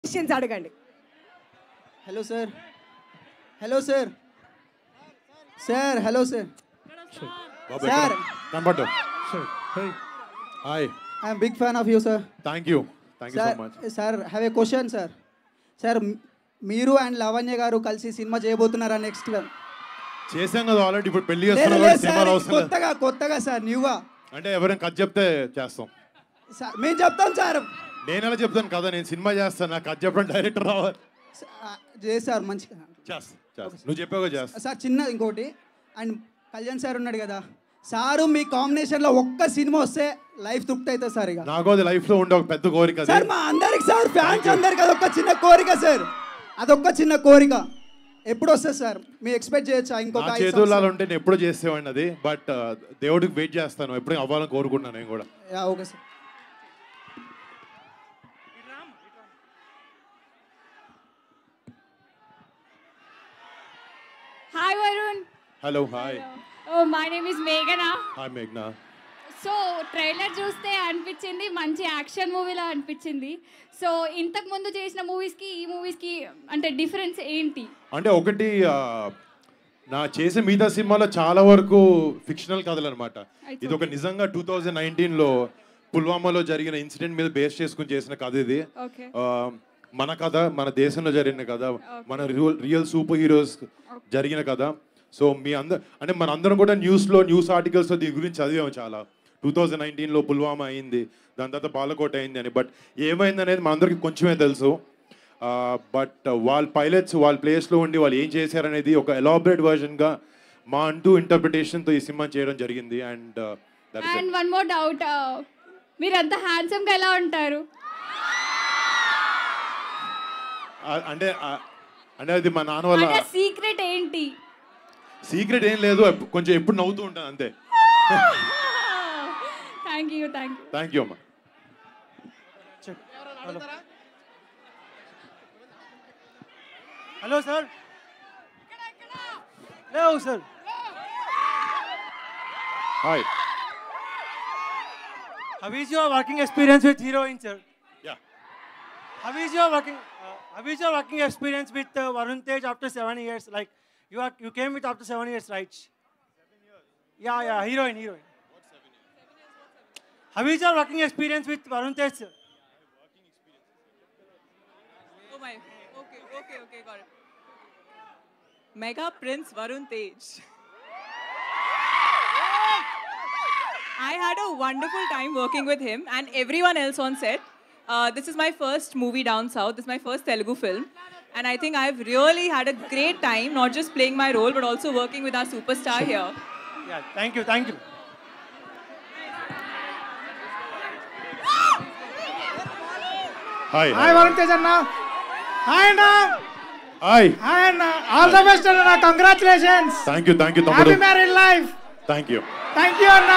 Questions అడగండి hello sir hello sir sir hello sir బాబు sir కనపడ్డు hi I'm big fan of you sir thank you thank you so sir much sir have a question sir sir మీరు and Lavanya garu కలిసి cinema చేయబోతున్నారా next చేసాం కదా already ఇప్పుడు పెళ్లి చేస్తున్నాం కాబట్టి సినిమాలు అవసరం లేదు. కొత్తగా కొత్తగా సార్ న్యూగా అంటే ఎవరైనా కథ చెప్తే చేస్తాం సార్ మేము చెప్తాం సార్ నేను ఎలా చెప్తాను కదా నేను సినిమా చేస్తాను నాకు కథ చెప్పడం డైరెక్టర్ రావాలి చేస్తారు మంచిగా చేస్తా చేస్తా నువ్వు చెప్పావు చేస్తా సార్ చిన్న ఇంకోటి అండ్ కళ్యాణ్ సార్ ఉన్నాడు కదా సారు మీ కాంబినేషన్లో ఒక్క సినిమా వస్తే లైఫ్ తృప్తి అవుతుంది సార్ ఇక నాకు అది లైఫ్ లో ఉండే ఒక పెద్ద కోరిక అది. సార్ మా అందరికి సార్ ఫ్యాన్స్ అందరికి అదొక చిన్న కోరిక సార్ అదొక్క చిన్న కోరిక ఎప్పుడు వస్తుంది సార్ మీరు ఎక్స్పెక్ట్ చేయొచ్చా ఇంకొక నా ఐదు చేతుల్లో సంవత్సరాలు? ఉంటే నేను ఎప్పుడో చేసేవాడిని అది బట్ దేవుడికి వెయిట్ చేస్తాను ఎప్పుడు అవ్వాలని కోరుకుంటున్నాను నేను కూడా yeah, okay sir Hi, Varun. Hello hi Oh, my name is Meghana. Hi మేఘ్నా సో ట్రైలర్ చూస్తే అనిపించింది మంచి యాక్షన్ మూవీలా అనిపించింది సో ఇంతకు ముందు చేసిన మూవీస్కి ఈ మూవీస్కి అంటే డిఫరెన్స్ ఏంటి అంటే ఒకటి ఆ, నా చేసే మిగతా సినిమాలో చాలా వరకు ఫిక్షనల్ కథలు అనమాట ఇది ఒక నిజంగా టూ థౌజండ్ నైన్టీన్లో పుల్వామాలో జరిగిన ఇన్సిడెంట్ మీద బేస్ చేసుకుని చేసిన కథ ఇది ఓకే ఆ, మన కథ మన దేశంలో జరిగిన కథ మన రియల్ రియల్ సూపర్ హీరోస్ జరిగిన కథ సో మీ అందరు అంటే మన అందరం కూడా న్యూస్లో న్యూస్ ఆర్టికల్స్లో దీని గురించి చదివాము చాలా టూ థౌజండ్ నైన్టీన్లో పుల్వామా అయింది దాని తర్వాత బాలకోట అయింది అని బట్ ఏమైంది అనేది మనందరికీ కొంచెమే తెలుసు బట్ వాళ్ళ పైలట్స్ వాళ్ళ ప్లేస్లో ఉండి వాళ్ళు ఏం చేశారనేది ఒక ఎలాబరేట్ వర్జన్గా మా అంటూ ఇంటర్ప్రిటేషన్తో ఈ సినిమా చేయడం జరిగింది and and one more doubt మీరు అంత హ్యాండ్సమ్గా ఎలా ఉంటారు అంటే ఆ, అంటే అది మా నాన్న వల్ల అంటే సీక్రెట్ ఏంటి సీక్రెట్ ఏం లేదు ఎప్పు- కొంచెం ఎప్పుడు నవ్వుతూ ఉంటాను అంతే thank you thank you thank you అమ్మా హలో సార్ లేవు sir hi How is your working experience with heroine, sir? Yeah. How is your working? Uh, how is your working experience with uh, Varun Tej after seven years? Like you are, you came with after seven years, right? Yeah, yeah, heroine, heroine. How is your working experience with Varun Tej, sir? Oh my. Okay, okay, okay, got it. Mega Prince Varun Tej. I had a wonderful time working with him and everyone else on set. Uh, this is my first movie down south. This is my first Telugu film. And I think I've really had a great time, not just playing my role, but also working with our superstar here. Yeah, thank you, thank you. Hi hi Varun Tej అన్న hi అన్న hi hi అన్న all the best అన్న congratulations thank you thank you తమ్ముడు happy married life thank you thank you అన్న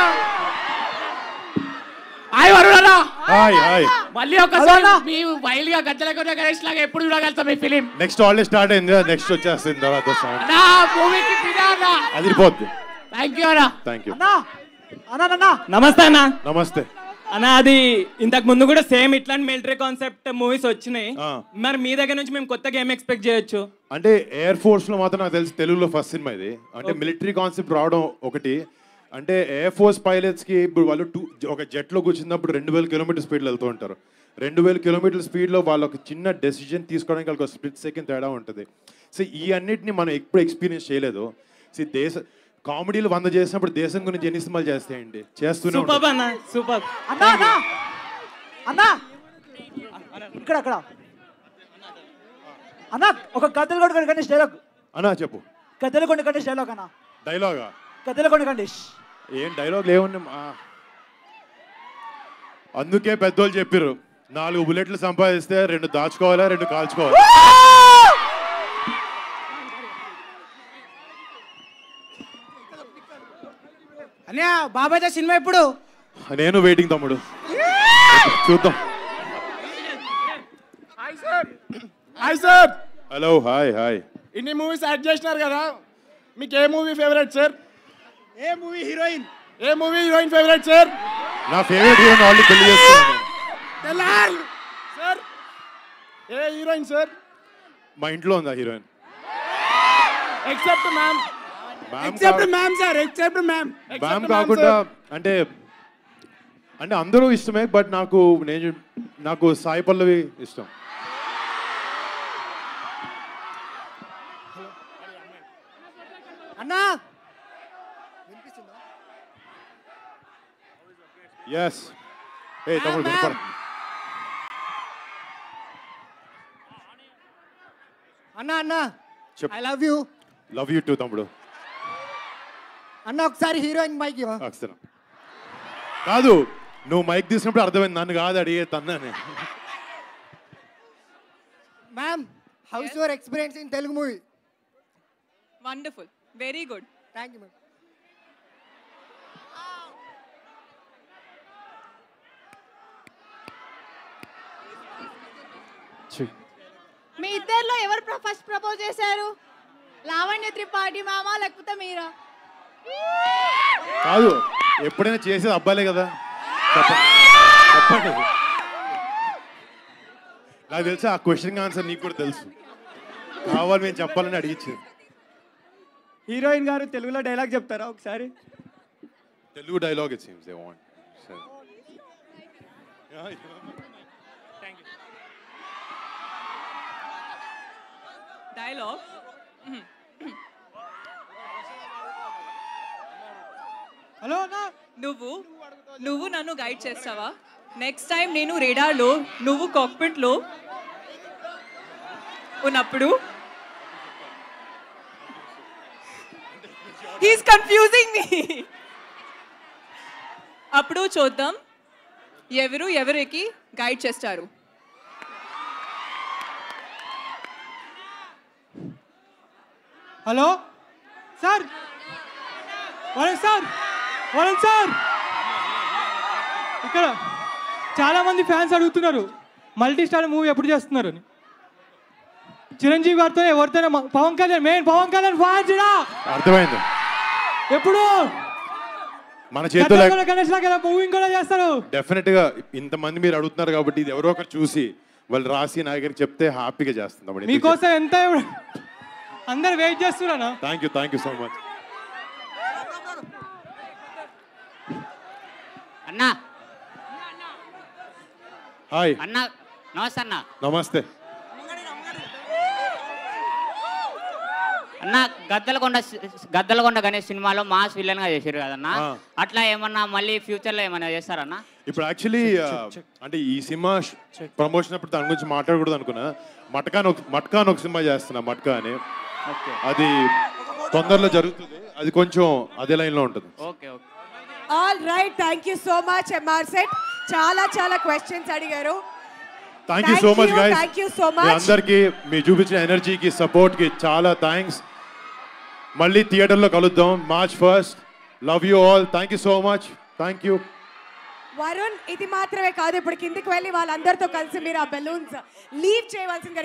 hi Varun అన్న hi hi మళ్ళీ ఒకసారి మీ wild గా గజ్జల కొన్న గణేష్ లాగా ఎప్పుడు చూడగలుగుతాం ఈ ఫిలిం నెక్స్ట్ ఆల్రెడీ స్టార్ట్ అయింది నెక్స్ట్ వచ్చేస్తుంది తర్వాత సాంగ్ నా మూవీకి ఫిదా అదిరిపోద్ది థ్యాంక్ యూ అన్నా థ్యాంక్ యూ అన్న నమస్తే అన్న నమస్తే అన్న అది ఇంతకు ముందు కూడా సేమ్ ఇట్లాంటి మిలిటరీ కాన్సెప్ట్ మూవీస్ వచ్చినాయి ఆ. మరి మీ దగ్గర నుంచి మేము కొత్తగా ఏం ఎక్స్పెక్ట్ చేయొచ్చు అంటే ఎయిర్ ఫోర్స్ లో మాత్రం నాకు తెలిసి తెలుగులో ఫస్ట్ సినిమా ఇది అంటే మిలిటరీ కాన్సెప్ట్ రావడం ఒకటి అంటే ఎయిర్ ఫోర్స్ పైలట్స్ కి ఇప్పుడు వాళ్ళు టూ ఒక జెట్ లో కూర్చున్నప్పుడు రెండు వేల కిలోమీటర్ స్పీడ్ వెళ్తూ ఉంటారు రెండు వేల కిలోమీటర్ స్పీడ్ లో వాళ్ళు ఒక చిన్న డెసిజన్ తీసుకోవడానికి వాళ్ళకి స్ప్లిట్ సెకండ్ తేడా ఉంటుంది సో ఈ అన్నిటిని మనం ఎప్పుడు ఎక్స్పీరియన్స్ చేయలేదు సో దేశ కామెడీలు వంద చేసినప్పుడు దేశం గురించి ఎన్ని సినిమాలు చేస్తాయండి చేస్తూనే సూపర్ ఉంటాం. అన్న సూపర్ అన్న అన్న అన్న ఇక్కడ అక్కడ అన్న ఒక గద్దెలు కొనుక్కోండి కండి డైలాగ్ అన్నా చెప్పు గద్దెలు కొనుక్కోండి డైలాగ్ అన్న డైలాగా గద్దెలు కొనుక్కోండి ఏం డైలాగ్ లేవున్నా అందుకే పెద్దోళ్ళు చెప్పారు నాలుగు బుల్లెట్లు సంపాదిస్తే రెండు దాచుకోవాలా రెండు కాల్చుకోవాలి అన్నయ్య బాబాయ్తో సినిమా ఎప్పుడు నేను వెయిటింగ్ తమ్ముడు చూద్దాం hi sir hello hi hi ఇన్ని మూవీస్ యాడ్ చేసినారు కదా మీకు ఏ మూవీ ఫేవరెట్ సార్ ఏ మూవీ హీరోయిన్ ఏ మూవీ హీరోయిన్ ఫేవరెట్ సార్ నా ఫేవరెట్ హీరోని ఆల్రెడీ పెళ్లి చేస్తున్నాను తెల్లారు సార్ ఏ హీరోయిన్ సార్ మా ఇంట్లో ఉందా heroine except ma'am ma'am except ma'am sir except ma'am ma'am కాకుండా అంటే అంటే అందరూ ఇష్టమే బట్ నాకు నేను నాకు సాయి పల్లవి ఇష్టం అన్నా ఎస్ ఏ తమ్ముడు వినపడ అన్నా అన్నా చెప్పు. I love you love you too తమ్ముడు అన్న ఒకసారి హీరోయిన్ మైక్ ఇవ్వ అక్షరం కాదు నువ్వు మైక్ తీసినప్పుడు అర్థమైంది నన్ను కాదు అడిగే తన్నానే ma'am how's your experience in Telugu movie Wonderful. Very good. Thank you ma'am మీ ఇద్దరిలో ఎవరు ఫస్ట్ ప్రపోజ్ చేశారు లావణ్య త్రిపాఠి మామ లేకపోతే మీరా కాదు ఎప్పుడైనా చేసేది అబ్బాయిలే కదా చెప్పండి చెప్పండి నాకు తెలుసు ఆ క్వశ్చన్ ఆన్సర్ నీకు కూడా తెలుసు కావాలి మేము చెప్పాలని అడిగించింది హీరోయిన్ గారు తెలుగులో డైలాగ్ చెప్తారా ఒకసారి Telugu dialogue it seems they want Dialogue. Hello అన్నా నువ్వు నువ్వు నన్ను గైడ్ చేస్తావా నెక్స్ట్ టైం నేను రేడార్లో నువ్వు కాక్పిట్లో ఉన్నప్పుడు హీస్ కన్ఫ్యూజింగ్ మీ అప్పుడు చూద్దాం ఎవరు ఎవరికి గైడ్ చేస్తారు hello sir Varun sir Varun sir ఇక్కడ చాలా మంది ఫ్యాన్స్ అడుగుతున్నారు మల్టీ స్టార్ మూవీ ఎప్పుడు చేస్తున్నారు అని చిరంజీవి గారితో ఎవరితోనే మ- పవన్ కళ్యాణ్ మెయిన్ పవన్ కళ్యాణ్ ఫ్యాన్స్ ఇడా అర్థమైంది ఎప్పుడు మన చేతిలో గతంలో గణేష్ లాగా మూవీ కూడా చేస్తారు డెఫినెట్ గా ఇంతమంది మీరు అడుగుతున్నారు కాబట్టి ఇది ఎవరో ఒకరు చూసి వాళ్ళు రాసి నా దగ్గరికి చెప్తే హ్యాపీగా చేస్తుంది మీకోసం ఎంత అందరు వెయిట్ చేస్తున్నారా thank you thank you so much అన్నా హాయ్ అన్నా నమస్తే అన్న నమస్తే అన్న గద్దలకొండ సి- గద్దలకొండ గణేష్ సినిమాలో మాస్ విలన్ గా చేశారు కదన్నా ఆ. అట్లా ఏమన్నా మళ్ళీ ఫ్యూచర్ లో ఏమన్నా చేస్తారన్నా ఇప్పుడు యాక్చువల్లీ అంటే ఈ సినిమా ప్రమోషన్ అప్పుడు దాని గురించి మాట్లాడకూడదు అనుకున్నా మట్కా అని ఒక- మట్కా అని ఒక సినిమా చేస్తున్నా మట్కా అని అది తొందరలో జరుగుతుంది అది కొంచెం అదే లైన్ లో ఉంటుంది okay okay all right thank you so much ఎంఆర్ సెట్ చాలా చాలా క్వశ్చన్స్ అడిగారు thank you Thank so much you, guys thank you so మీ much. అందరికీ మీ చూపించిన ఎనర్జీకి సపోర్ట్ కి చాలా థ్యాంక్స్ మళ్ళీ థియేటర్లో కలుద్దాం March first love you all thank you so much thank you Varun ఇది మాత్రమే కాదు ఇప్పుడు కిందికి వెళ్ళి వాళ్ళందరితో కలిసి మీరు ఆ బెలూన్స్ లీవ్ చేయవలసిందిగా